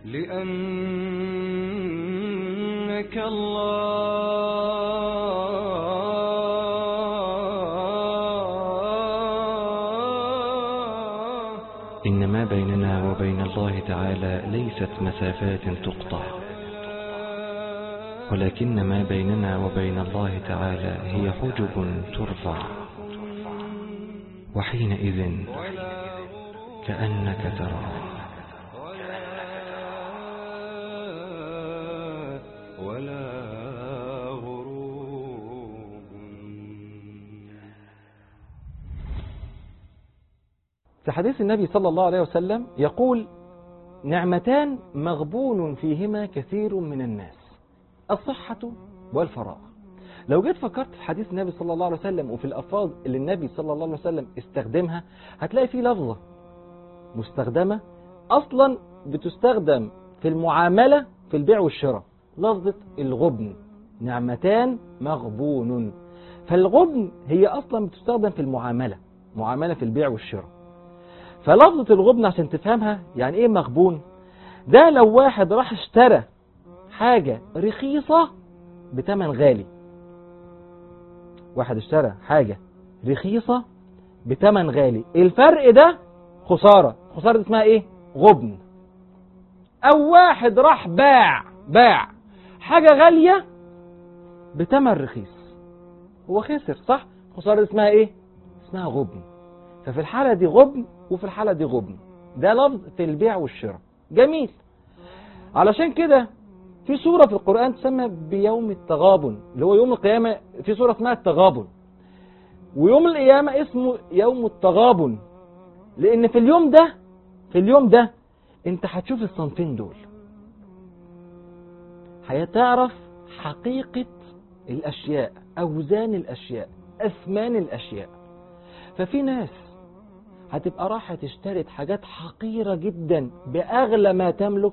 لأنك الله إن ما بيننا وبين الله تعالى ليست مسافات تقطع ولكن ما بيننا وبين الله تعالى هي حجب ترفع وحينئذ كأنك تراه ولا غروب في حديث النبي صلى الله عليه وسلم يقول نعمتان مغبون فيهما كثير من الناس الصحة والفراغ لو جيت فكرت في حديث النبي صلى الله عليه وسلم وفي الألفاظ اللي النبي صلى الله عليه وسلم استخدمها هتلاقي في لفظة مستخدمة أصلا بتستخدم في المعاملة في البيع والشراء لفظة الغبن نعمتان مغبون فالغبن هي أصلا بتستخدم في المعاملة معاملة في البيع والشراء فلفظة الغبن عشان تفهمها يعني ايه مغبون ده لو واحد راح اشترى حاجة رخيصة بتمن غالي واحد اشترى حاجة رخيصة بتمن غالي الفرق ده خسارة خسارة اسمها ايه غبن او واحد راح باع باع حاجة غالية بتمن رخيص هو خسر صح خسارة اسمها ايه اسمها غبن ففي الحالة دي غبن وفي الحالة دي غبن ده لفظ في البيع والشراء جميل علشان كده في سورة في القرآن تسمى بيوم التغابن اللي هو يوم القيامة في سورة اسمها التغابن ويوم القيامة اسمه يوم التغابن لأن في اليوم ده في اليوم ده انت هتشوف الصنفين دول هتعرف حقيقة الأشياء أوزان الأشياء أثمان الأشياء ففي ناس هتبقى رايحة تشتري حاجات حقيرة جدا بأغلى ما تملك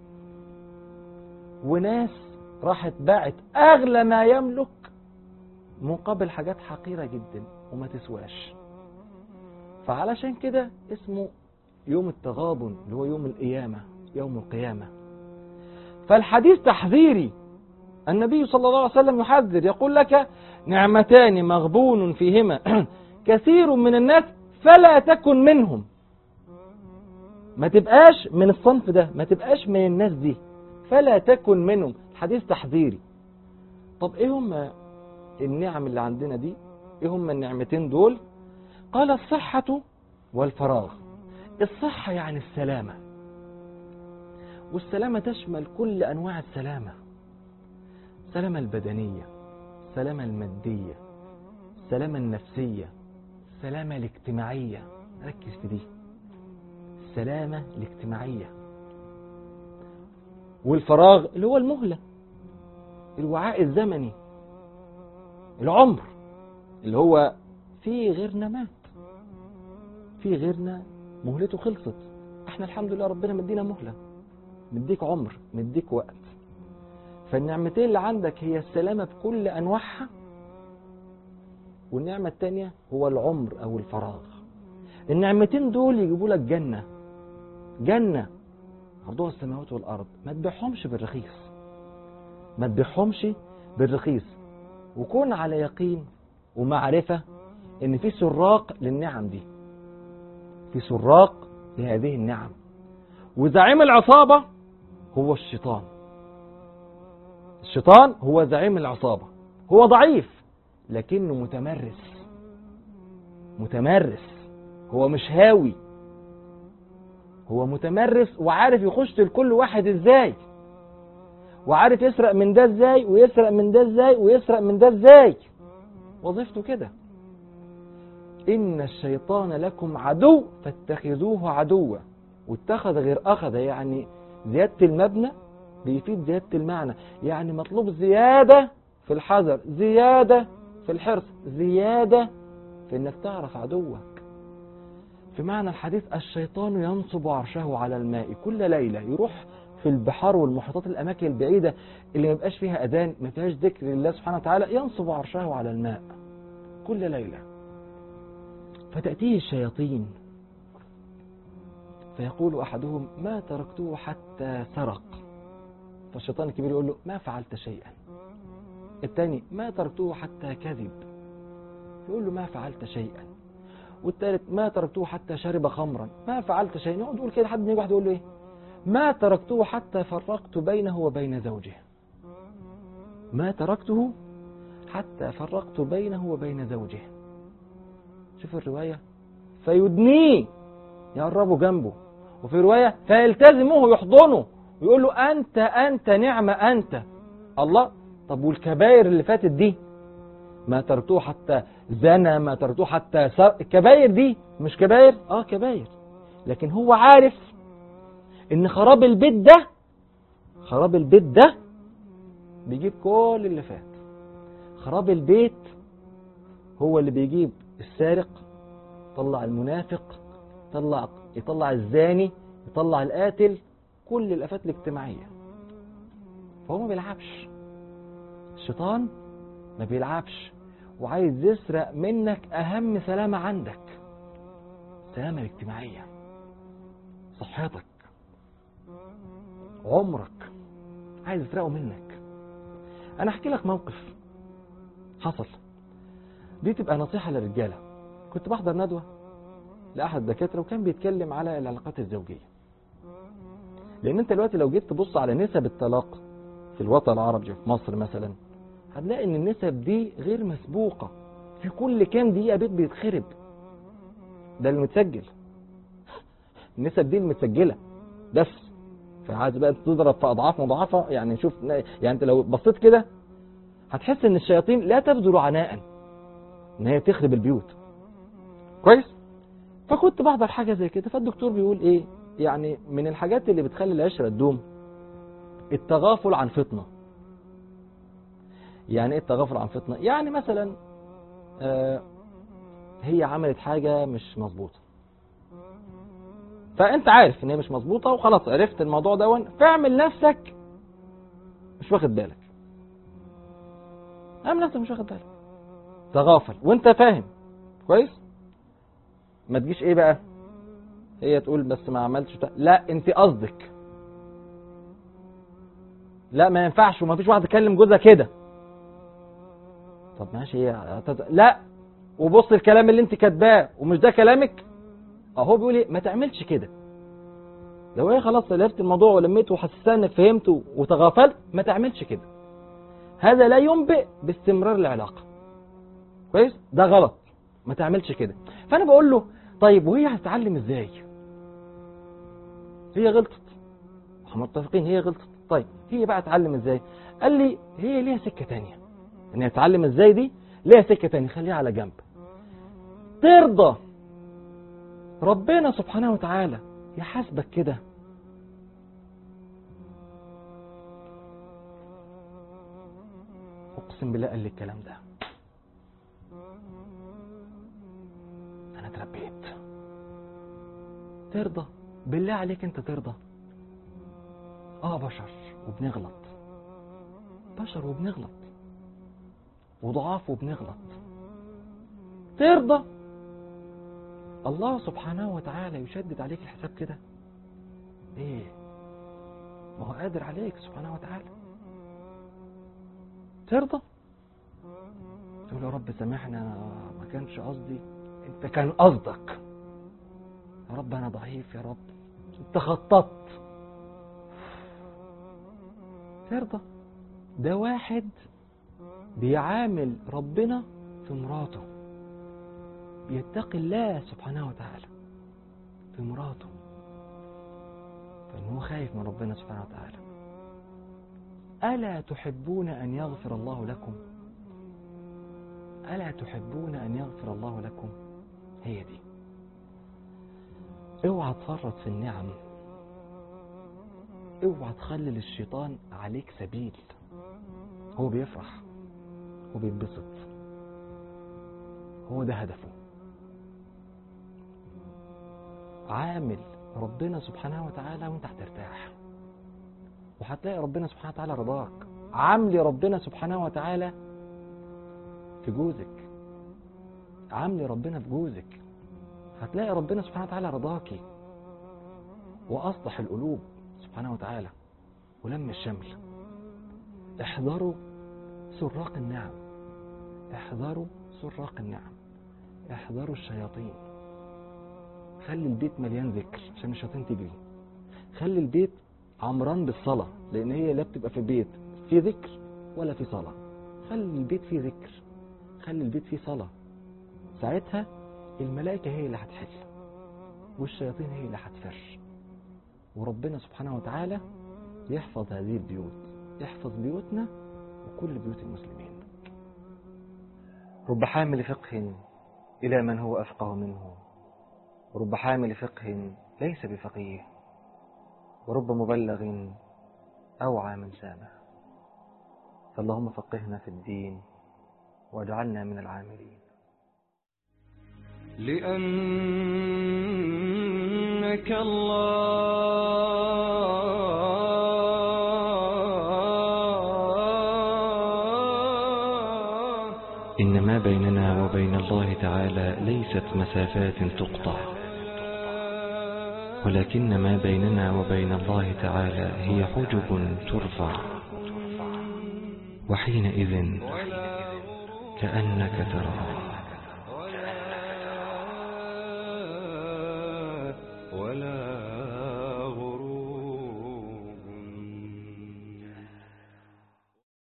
وناس راحت باعت أغلى ما يملك مقابل حاجات حقيرة جدا وما تسواش فعلشان كده اسمه يوم التغابن اللي هو يوم القيامة يوم القيامة فالحديث تحذيري النبي صلى الله عليه وسلم يحذر يقول لك نعمتان مغبون فيهما كثير من الناس فلا تكن منهم ما تبقاش من الصنف ده ما تبقاش من الناس دي فلا تكن منهم الحديث تحذيري طب ايه هم النعم اللي عندنا دي ايه هم النعمتين دول قال الصحة والفراغ الصحة يعني السلامة والسلامة تشمل كل أنواع السلامة السلامة البدنية السلامة المادية السلامة النفسية السلامة الاجتماعية ركز في دي السلامة الاجتماعية والفراغ اللي هو المهلة الوعاء الزمني العمر اللي هو في غيرنا مات في غيرنا مهلته خلصت احنا الحمد لله ربنا مدينا مهلة مديك عمر مديك وقت فالنعمتين اللي عندك هي السلامة بكل أنواعها والنعمة التانية هو العمر أو الفراغ النعمتين دول يجيبوا لك جنة جنة عرضها السماوات والأرض ما تبيعهمش بالرخيص ما تبيعهمش بالرخيص وكون على يقين ومعرفة ان في سراق للنعم دي في سراق لهذه النعم وزعيم العصابة هو الشيطان الشيطان هو زعيم العصابة هو ضعيف لكنه متمرس متمرس هو مش هاوي هو متمرس وعارف يخش لكل واحد ازاي وعارف يسرق من ده ازاي ويسرق من ده ازاي ويسرق من ده ازاي وظيفته كده إن الشيطان لكم عدو فاتخذوه عدوا واتخذ غير أخذ يعني زيادة المبنى بيفيد زيادة المعنى يعني مطلوب زيادة في الحذر زيادة في الحرص زيادة في انك تعرف عدوك في معنى الحديث الشيطان ينصب عرشه على الماء كل ليلة يروح في البحار والمحيطات الأماكن البعيدة اللي ما بقاش فيها أذان ما فيهاش ذكر لله سبحانه وتعالى ينصب عرشه على الماء كل ليلة فتأتيه الشياطين فيقول أحدهم ما تركته حتى سرق فالشيطان الكبير يقول له ما فعلت شيئا الثاني ما تركته حتى كذب يقول له ما فعلت شيئا والثالث ما تركته حتى شرب خمرا ما فعلت شيئا يقعد يقول كده حد يجي واحد يقول له ايه ما تركته حتى فرقت بينه وبين زوجه ما تركته حتى فرقت بينه وبين زوجه شوف الرواية فيدنيه يقربه جنبه وفي رواية فيلتزمه يحضنه ويقول له أنت أنت نعمة أنت الله طب والكبائر اللي فاتت دي ما تركته حتى زنى ما تركته حتى سر... الكبائر دي مش كبائر اه كبائر لكن هو عارف ان خراب البيت ده خراب البيت ده بيجيب كل اللي فات خراب البيت هو اللي بيجيب السارق يطلع المنافق يطلع يطلع الزاني يطلع القاتل كل الافات الاجتماعيه فهو ما بيلعبش الشيطان ما بيلعبش وعايز يسرق منك اهم سلامه عندك السلامه الاجتماعيه صحتك عمرك عايز يسرقه منك انا احكي لك موقف حصل دي تبقى نصيحه للرجاله كنت بحضر ندوه لاحد الدكاتره وكان بيتكلم على العلاقات الزوجيه لان انت دلوقتي لو جيت تبص على نسب الطلاق في الوطن العربي في مصر مثلا هتلاقي ان النسب دي غير مسبوقه في كل كام دقيقه بيت بيتخرب ده المتسجل النسب دي المتسجله بس فعايز بقى تضرب في اضعاف مضاعفه يعني شوف يعني انت لو بصيت كده هتحس ان الشياطين لا تبذل عناء ان هي تخرب البيوت كويس فكنت بحضر حاجه زي كده فالدكتور بيقول ايه يعني من الحاجات اللي بتخلي العشره تدوم التغافل عن فطنه يعني ايه التغافل عن فطنه يعني مثلا آه هي عملت حاجه مش مظبوطه فانت عارف ان هي مش مظبوطه وخلاص عرفت الموضوع ده فاعمل نفسك مش واخد بالك اعمل نفسك مش واخد بالك تغافل وانت فاهم كويس ما تجيش ايه بقى هي تقول بس ما عملتش بتاع. لا انت قصدك لا ما ينفعش وما فيش واحد يكلم جوزها كده طب ماشي هي لا وبص الكلام اللي انت كاتباه ومش ده كلامك اهو بيقول ايه ما تعملش كده لو هي خلاص عرفت الموضوع ولميته وحسستها انك فهمته وتغافلت ما تعملش كده هذا لا ينبئ باستمرار العلاقه كويس ده غلط ما تعملش كده فانا بقول له طيب وهي هتتعلم ازاي هي غلطت احنا متفقين هي غلطت طيب هي بقى تتعلم ازاي قال لي هي ليها سكه تانية ان هي تتعلم ازاي دي ليها سكه تانية خليها على جنب ترضى ربنا سبحانه وتعالى يحاسبك كده اقسم بالله قال لي الكلام ده انا اتربيت ترضى بالله عليك انت ترضى اه بشر وبنغلط بشر وبنغلط وضعاف وبنغلط ترضى الله سبحانه وتعالى يشدد عليك الحساب كده ايه ما هو قادر عليك سبحانه وتعالى ترضى تقول يا رب سامحني انا ما كانش قصدي انت كان قصدك يا رب انا ضعيف يا رب انت خططت ترضى ده واحد بيعامل ربنا في مراته بيتقي الله سبحانه وتعالى في مراته فإن هو خايف من ربنا سبحانه وتعالى ألا تحبون أن يغفر الله لكم ألا تحبون أن يغفر الله لكم هي دي اوعى تفرط في النعم اوعى تخلي للشيطان عليك سبيل هو بيفرح هو بيتبسط هو ده هدفه عامل ربنا سبحانه وتعالى وانت هترتاح وهتلاقي ربنا سبحانه وتعالى رضاك عاملي ربنا سبحانه وتعالى في جوزك عاملي ربنا في جوزك هتلاقي ربنا سبحانه وتعالى رضاكي وأصلح القلوب سبحانه وتعالى ولم الشمل احذروا سراق النعم احذروا سراق النعم احذروا الشياطين خلي البيت مليان ذكر عشان الشياطين تجري خلي البيت عمران بالصلاة لأن هي لا بتبقى في البيت في ذكر ولا في صلاة خلي البيت فيه ذكر خلي البيت فيه صلاة ساعتها الملائكة هي اللي هتحل والشياطين هي اللي هتفر وربنا سبحانه وتعالى يحفظ هذه البيوت يحفظ بيوتنا وكل بيوت المسلمين رب حامل فقه إلى من هو أفقه منه ورب حامل فقه ليس بفقيه ورب مبلغ أوعى من سامع فاللهم فقهنا في الدين واجعلنا من العاملين لأنك الله إن ما بيننا وبين الله تعالى ليست مسافات تقطع ولكن ما بيننا وبين الله تعالى هي حجب ترفع وحينئذ كأنك تراه